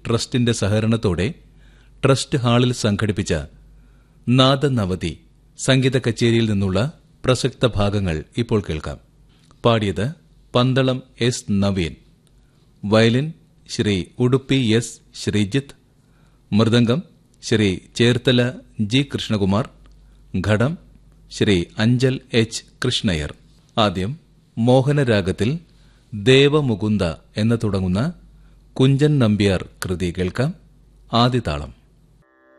ട്രസ്റ്റിന്റെ സഹകരണത്തോടെ ട്രസ്റ്റ് ഹാളിൽ സംഘടിപ്പിച്ച നാദനവതി സംഗീത കച്ചേരിയിൽ നിന്നുള്ള പ്രസക്ത ഭാഗങ്ങൾ ഇപ്പോൾ കേൾക്കാം പാടിയത് Pandalam S Naveen violin Shri Udupi S Sreejith mridangam Shri Cherthala G Krishnakumar ghatam Shri Anchal H Krishnayyar ആദ്യം മോഹനരാഗത്തിൽ ദേവമുകുന്ദ എന്ന് തുടങ്ങുന്ന കുഞ്ചൻ നമ്പ്യാർ കൃതി കേൾക്കാം ആദിതാളം